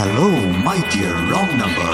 Hello, my dear wrong number.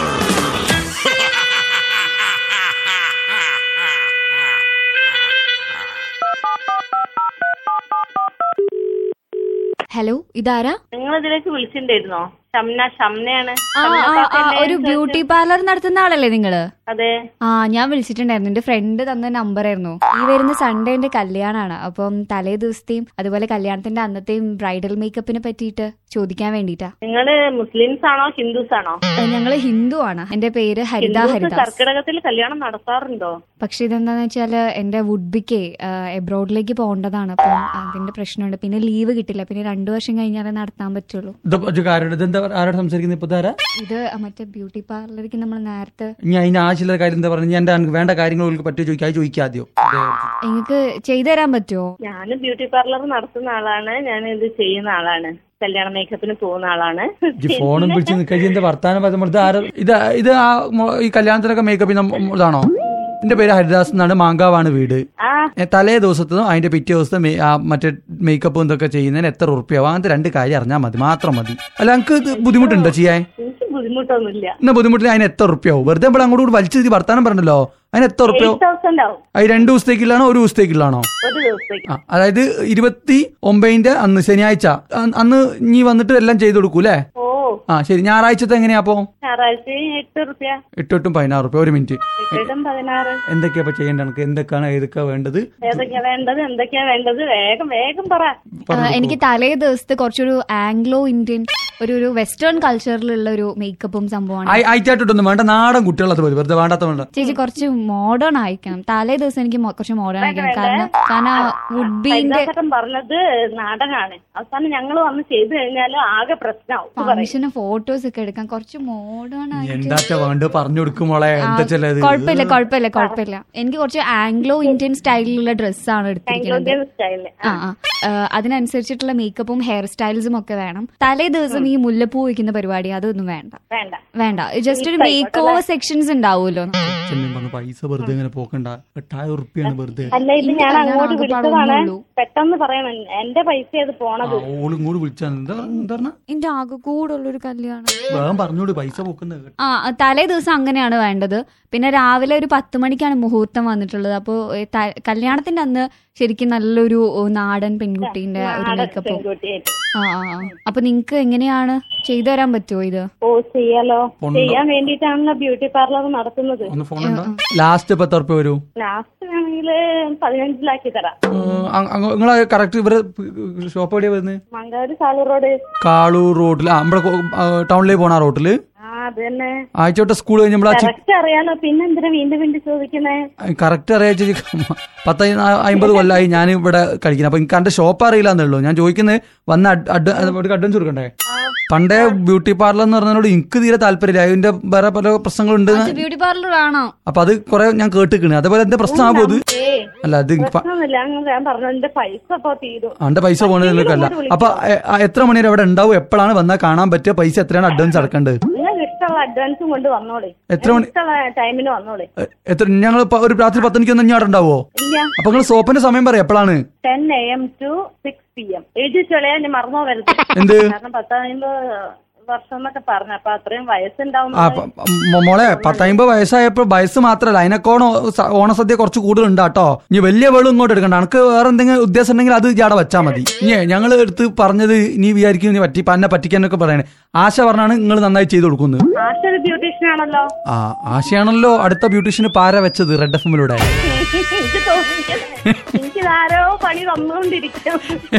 Hello ഇതാരാ നിങ്ങൾ ഇതിലേക്ക് വിളിച്ചിട്ടുണ്ടായിരുന്നോ ഷംന ഷംനയാണ് ആ ഷംന ആ, ആ പാപ്പയല്ലേ ഒരു ചോദിച്ചത്? ബ്യൂട്ടി പാർലർ നടത്തുന്ന ആളല്ലേ നിങ്ങള് അതെ ആ ഞാൻ വിളിച്ചിട്ടുണ്ടായിരുന്നു എന്റെ ഫ്രണ്ട് തന്ന നമ്പർ ആയിരുന്നു ഈ വരുന്ന സൺഡേ എന്റെ കല്യാണാണ് അപ്പം തലേ ദിവസത്തെയും അതുപോലെ കല്യാണത്തിന്റെ അന്നത്തെയും ബ്രൈഡൽ മേക്കപ്പിനെ പറ്റിയിട്ട് ചോദിക്കാൻ വേണ്ടിട്ടാ നിങ്ങള് മുസ്ലിംസ് ആണോ ഹിന്ദുസ് ആണോ ഞങ്ങള് ഹിന്ദു ആണ് എന്റെ പേര് ഹരിത ഹിന്ദുസ് ഹരിദാസ് കർക്കിടകത്തിൽ കല്യാണം നടത്താറുണ്ടോ പക്ഷെ ഇതെന്താന്ന് വെച്ചാല് എന്റെ വുഡ്ബിക്ക് എബ്രോഡിലേക്ക് പോകേണ്ടതാണ് അപ്പം അതിന്റെ പ്രശ്നമുണ്ട് പിന്നെ ലീവ് കിട്ടില്ല പിന്നെ രണ്ടു വർഷം കഴിഞ്ഞാലേ നടത്താൻ പറ്റുള്ളൂ ആരോട് ഇതെന്താ ആരോട് സംസാരിക്കുന്നത് ഇപ്പൊ ആരാ ഇത് മറ്റേ ബ്യൂട്ടി പാർലറിലേക്ക് നമ്മൾ നേരത്തെ ഇനി അതിന് ആവശ്യമുള്ള കാര്യം എന്താ പറഞ്ഞു ഞാൻ എന്റെ വേണ്ട കാര്യങ്ങൾ നിങ്ങൾക്ക് പറ്റുമോ ചോദിക്കാം അത് ചോദിക്കാം ആദ്യം നിങ്ങൾക്ക് ചെയ്തു തരാൻ പറ്റുമോ ഞാൻ ബ്യൂട്ടി പാർലർ നടത്തുന്ന ആളാണ് ഞാൻ ഇത് ചെയ്യുന്ന ആളാണ് കല്യാണ മേക്കപ്പിന് പോകുന്ന ആളാണ് ഈ ഫോണും പിടിച്ച് നിൽക്കുക എന്താ വർത്താനം പറയുമ്പോൾ ഇത് ആരാ ഇത് ഇത് ആ മോ- ഈ കല്യാണത്തിനൊക്കെ മേക്കപ്പ് ചെയ്യുന്ന ഇതാണോ എന്റെ പേര് ഹരിദാസ് എന്നാണ് മാങ്കാവാണ് വീട് ആ ഏ, തലേ ദിവസത്തും അതിന്റെ പിറ്റേ ദിവസത്തെ മേ- ആ മറ്റേ മേക്കപ്പും ഇതൊക്കെ ചെയ്യുന്നതിന് എത്ര ഉറുപ്പ്യാവും അങ്ങനത്തെ രണ്ട് കാര്യം അറിഞ്ഞാൽ മതി മാത്രം മതി അല്ല എനിക്ക് ഇത് ബുദ്ധിമുട്ടുണ്ടോ ചെയ്യാൻ എനിക്ക് ബുദ്ധിമുട്ടൊന്നുമില്ല എന്നാ ബുദ്ധിമുട്ടില്ല അതിന് എത്ര ഉറുപ്പ്യാവും വെറുതെ നമ്മൾ അങ്ങോട്ട് കൂടി വലിച്ചു വർത്താനം പറഞ്ഞല്ലോ അതിന് എത്ര ഉറുപ്പ്യാവും എയ്റ്റ് തൗസൻഡ് ആവും അത് രണ്ട് ദിവസത്തേക്കുള്ളാണോ ഒരു ദിവസത്തേക്കുള്ളാണോ ഒരു ദിവസത്തേക്ക് ആ, അതായത് ഇരുപത്തി ഒമ്പതിന്റെ അന്ന് ശനിയാഴ്ച അ- അന്ന് നീ വന്നിട്ട് എല്ലാം ചെയ്തു കൊടുക്കൂ അല്ലേ ഓ ആ ശരി ഞായറാഴ്ചത്തെ എങ്ങനെയാ അപ്പോ ഞായറാഴ്ച എട്ട് റുപ്യ എട്ട് എട്ടും പതിനാറ് റുപ്യ ഒരു മിനിറ്റ് എട്ടും പതിനാറ് എന്തൊക്കെയാ ഇപ്പൊ ചെയ്യേണ്ടത് എനിക്ക് എന്തൊക്കെയാണ് ഏതൊക്കെയാ വേണ്ടത് ഏതൊക്കെയാ വേണ്ടത് എന്തൊക്കെയാ വേണ്ടത് വേഗം വേഗം പറ ആ, എനിക്ക് തലേ ദിവസത്തെ കുറച്ചൊരു ആംഗ്ലോ ഇന്ത്യൻ ഒരു ഒരു വെസ്റ്റേൺ കൾച്ചറിലുള്ള ഒരു മേക്കപ്പും സംഭവമാണ് അയച്ചായിട്ടൊന്നും വേണ്ട നാടൻ കുട്ടികളത് മതി വെറുതെ വേണ്ടാത്ത വേണ്ട ചേച്ചി കുറച്ച് മോഡേൺ ആയിരിക്കണം തലേ ദിവസം എനിക്ക് മൊ- കുറച്ച് മോഡേൺ ആയിരിക്കണം കാരണം കാരണം വുഡ് ബീന്റെ ഹരിദാസേട്ടൻ പറഞ്ഞത് നാടനാണ് അവസാനം ഞങ്ങൾ വന്ന് ചെയ്തു കഴിഞ്ഞാൽ ആകെ പ്രശ്നമാവും ഇത് പറയും. ഫംഗ്ഷന് ഫോട്ടോസ് ഒക്കെ എടുക്കാൻ കുറച്ച് മോഡേൺ ആയിട്ട് എന്താച്ചാ വേണ്ട പറഞ്ഞു കൊടുക്കുമോളെ എന്താ ചെല്ലത് കുഴപ്പമില്ല കുഴപ്പമില്ല കുഴപ്പമില്ല എനിക്ക് കുറച്ച് ആംഗ്ലോ ഇന്ത്യൻ സ്റ്റൈലിലുള്ള ഡ്രസ്സാണ് എടുത്തിരിക്കുന്നത് ഇന്ത്യൻ സ്റ്റൈലില് ആ ആ ആ, അതിനനുസരിച്ചിട്ടുള്ള മേക്കപ്പും ഹെയർ സ്റ്റൈൽസും ഒക്കെ വേണം തലേ ദിവസം ഈ മുല്ലപ്പൂ വയ്ക്കുന്ന പരിപാടി അതൊന്നും വേണ്ട വേണ്ട വേണ്ട ജസ്റ്റ് ഒരു മേക്ക് ഓവർ സെക്ഷൻസ് ഉണ്ടാവുമല്ലോ ചെന്നൈ പറഞ്ഞ പൈസ വെറുതെ ഇങ്ങനെ പോക്കണ്ട എട്ടായിരം ഉറുപ്പ്യാണ് വെറുതെ അല്ല ഇത് ഇന്ന് ഞാൻ കല്യാണം അങ്ങോട്ട് ആകെ വിളിച്ചതാണ് പാടുന്നുള്ളൂ. പെട്ടെന്ന് പറയണം എന്റെ പൈസ അത് ആ, പോണത് ഓളും കൂടി വിളിച്ചാ എന്താ എന്താ പറഞ്ഞ എന്റെ ആകെ കൂടുള്ളൊരു കല്യാണം വേഗം പറഞ്ഞോട് പൈസ പോക്കുന്നത് ആ തലേ ദിവസം അങ്ങനെയാണ് വേണ്ടത് പിന്നെ രാവിലെ ഒരു പത്ത് മണിക്കാണ് മുഹൂർത്തം വന്നിട്ടുള്ളത് അപ്പോൾ കല്യാണത്തിന്റെ അന്ന് ശരിക്കും നല്ലൊരു ഓ, നാടൻ പെൺകുട്ടീന്റെ ഒരു നാടൻ മേക്കപ്പും പെൺകുട്ടിയായിട്ട് ആ ആ ആ. അപ്പൊ നിങ്ങക്ക് എങ്ങനെയാണ് ചെയ്തു തരാൻ പറ്റുമോ ഇത് ഓ ചെയ്യാലോ ഉണ്ടോ? ചെയ്യാൻ വേണ്ടിയിട്ടാണല്ലോ ബ്യൂട്ടി പാർലർ നടത്തുന്നത് ഒന്ന് ഫോൺ ഉണ്ടോ ലാസ്റ്റ് ഇപ്പൊ എത്ര ഉറുപ്പ്യ വരൂ ലാസ്റ്റ് ആണെങ്കിൽ പതിനഞ്ചിലാക്കി തരാം നിങ്ങളെ കറക്റ്റ് ഇവരെ ഷോപ്പ് എവിടെയാ വരുന്നത് മങ്കാട് സാലൂർ റോഡ് കാളൂർ റോഡിൽ ആ നമ്മുടെ ടൗണിലേക്ക് പോണ ആ റോട്ടില് ആ അത് തന്നെ ആഴ്ചവട്ട സ്കൂൾ കഴിഞ്ഞ് നമ്മളെ കറക്റ്റ് അറിയാലോ പിന്നെ എന്തിനാ വീണ്ടും വീണ്ടും ചോദിക്കുന്നേ കറക്റ്റ് അറിയാ ചേച്ചി പത്ത് അമ്പത് കൊല്ലമായി ഞാൻ ഇവിടെ കഴിക്കുന്നത് അപ്പൊ എനിക്ക് എന്റെ ഷോപ്പ് അറിയില്ല എന്നുള്ളൂ ഞാൻ ചോദിക്കുന്നത് വന്ന അഡ്വാൻസ് കൊടുക്കണ്ടേ പണ്ടേ ബ്യൂട്ടി പാർലർ എന്ന് പറഞ്ഞതിനോട് എനിക്ക് തീരെ താല്പര്യമില്ല അതിന്റെ വേറെ പല പ്രശ്നങ്ങളുണ്ട് ബ്യൂട്ടി പാർലർ ആണോ അപ്പൊ അത് കുറെ ഞാൻ കേട്ടിക്കണ് അതേപോലെ എന്താ പ്രശ്നമാകുമോ അത് ഏ അല്ല അത് ഇപ്പ- പ്രശ്നമൊന്നുമില്ല അങ്ങ് ഞാൻ പറഞ്ഞു എന്റെ പൈസ ഇപ്പൊ തീരും അവന്റെ പൈസ പോകണമെന്നൊക്കെയല്ല അപ്പൊ എ- ആ എത്ര മണി വരെ അവിടെ ഉണ്ടാവും എപ്പോഴാണ് വന്നാൽ കാണാൻ പറ്റുക പൈസ എത്രയാണ് അഡ്വാൻസ് അടക്കേണ്ടത് നിങ്ങൾക്ക് ഇഷ്ടമുള്ള അഡ്വാൻസും കൊണ്ട് വന്നോളെ എത്ര മണി ഇഷ്ടമുള്ള ടൈമിന് വന്നോളെ എ- എത്ര ഞങ്ങൾ ഒരു രാത്രി പത്തനിക്ക് ഒന്നും അവിടെ ഉണ്ടാവോ ഇല്ല അപ്പൊ നിങ്ങൾ സോപ്പിന്റെ സമയം പറയാം എപ്പോഴാണ് ten A M to six P M എഴുതി ചൊളയാ ഞാൻ മറന്നോ വരുത് എന്ത് കാരണം പത്തമ്പത് വർഷം എന്നൊക്കെ പറഞ്ഞു അപ്പൊ അത്രയും വയസ്സുണ്ടാവും ആ പ- മ- മോളെ പത്തമ്പത് വയസ്സായപ്പോ വയസ്സ് മാത്രല്ല അതിനൊക്കെ ഓണസദ്യ കുറച്ച് കൂടുതലുണ്ട് കേട്ടോ ഇനി വലിയ വേളും ഇങ്ങോട്ട് എടുക്കണ്ട എനിക്ക് വേറെ എന്തെങ്കിലും ഉദ്ദേശം ഉണ്ടെങ്കിൽ അത് ജാട വെച്ചാൽ മതി ഇനി ഞങ്ങൾ എടുത്ത് പറഞ്ഞത് നീ വിചാരിക്കും നീ പറ്റി എന്നെ പറ്റിക്കാനൊക്കെ പറയണേ ആശ പറഞ്ഞാണ് നിങ്ങൾ നന്നായി ചെയ്തു കൊടുക്കുന്നത് ആശ ഒരു ബ്യൂട്ടീഷ്യൻ ആണല്ലോ ആ ആശയാണല്ലോ അടുത്ത ബ്യൂട്ടീഷ്യന് പാര വെച്ചത് റെഡ് എഫ് എമ്മിലൂടെ എനിക്ക് തോന്നി എനിക്കിതാരോ പണി തന്നുകൊണ്ടിരിക്കും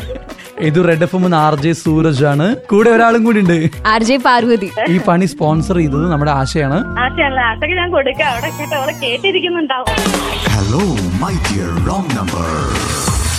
ഇത് red F M R J Suraj ആണ് കൂടെ ഒരാളും കൂടി ഉണ്ട് ആർ ജെ പാർവതി ഈ പണി സ്പോൺസർ ചെയ്തത് നമ്മുടെ ആശയാണ് ആശയല്ല ആശയ്ക്ക് ഞാൻ കൊടുക്കാം അവിടെ കേട്ടോ അവിടെ കേട്ടിരിക്കുന്നുണ്ടാവും Hello, my dear wrong number.